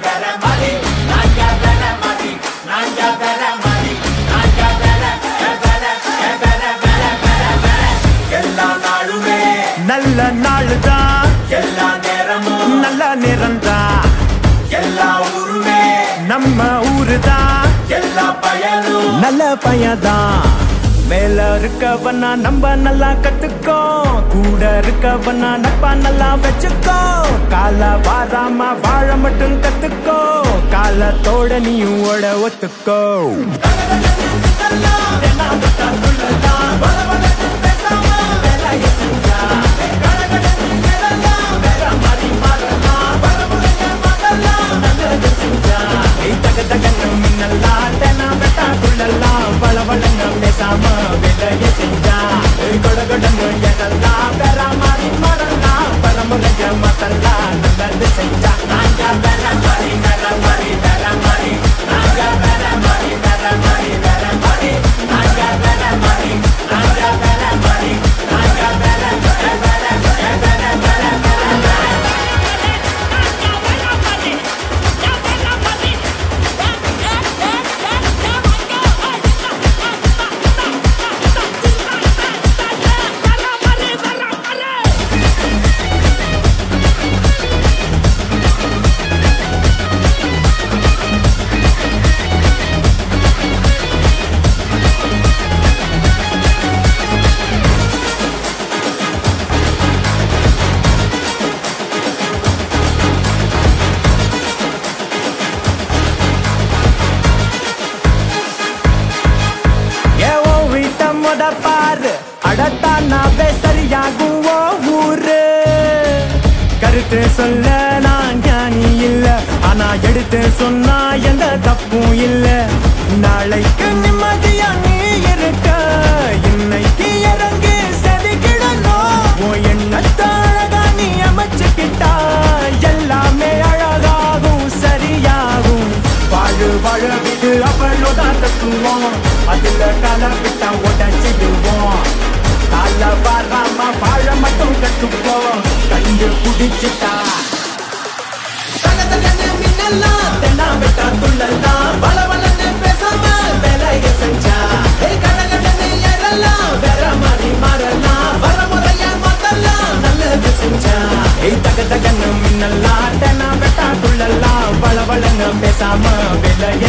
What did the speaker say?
வேற மாதிரி நாங்க வேற மாதிரி நாங்க வேற மாதிரி நாங்க வேற வேற வேற வேற வேற வேற எல்லா நாளுமே நல்ல நாளுதான் எல்லா நேரமும் நல்ல நேரம்தான் எல்லா ஊருமே நம்ம ஊருதான் எல்லா பயனும் நல்ல பையன்தான் மேல இருக்கவனா நம்ம நல்லா கத்துக்கோ கூட இருக்கவனா நட்பா நல்லா வச்சுக்கோ கால வாராம வாழ மட்டும் கத்துக்கோ காலத்தோட நீயும் ஓட ஒத்துக்கோ ஏய், தக தகன்னு மின்னல்லாம், தெனா வெட்டாக்குள்ளெல்லாம், வளவளங்க பேசாம வேலையை செஞ்சா. ஏய், கொட கொடன்னு எதெல்லாம், வேற மாதிரி மறந்தான், பரம்பரைய மாத்தலாம், நல்லது செஞ்சா. நாங்க வேற மாதிரி, வேற மாதிரி, வேற மாதிரி. நாங்க வேற மாதிரி, வேற மாதிரி, வேற மாதிரி. நாங்க வேற மாதிரி, நாங்க வேற மாதிரி. நாங்க வேற, வேற, வேற, வேற, வேற, வேற, வேற. ஏ ஓ வீட்ட முத பாரு அடத்தானாவே சரியாகும் ஓ ஊரு கருத்து சொல்ல நான் ஞானி இல்ல ஆனா எடுத்து சொன்னா எந்த தப்பும் இல்ல நாளைக்கு நிம்மதியா நீ இருக்க இன்னைக்கு இறங்கி செதுக்கிடணும் உன் எண்ணத்தை அழகா நீ அமைச்சுக்கிட்டா எல்லாமே அழகாகும் சரியாகும் வாழு வாழ விடு அவளோட தத்துவோம் அதுல கால விட்டா உடச்சிடுவோம் கால வராம வாழ மட்டும் கத்துப்போம் கண்டு குடிச்சிட்டா தகதகன்னு மின்னல்லாம், தென்னா வெட்டா துள்ளல்லாம், வளவளன்னு பேசாம வேலைய செஞ்சா. ஏய், கடகடன்னு எழலாம், வேற மாதிரி மாறலாம், வரமுறையா மாத்தலாம், நல்லது செஞ்சா. ஏய் தக தகன்னு மின்னல்லாம் தென்னா வெட்டா துள்ளல்லாம் வள வளன்னு பேசாம வேலைய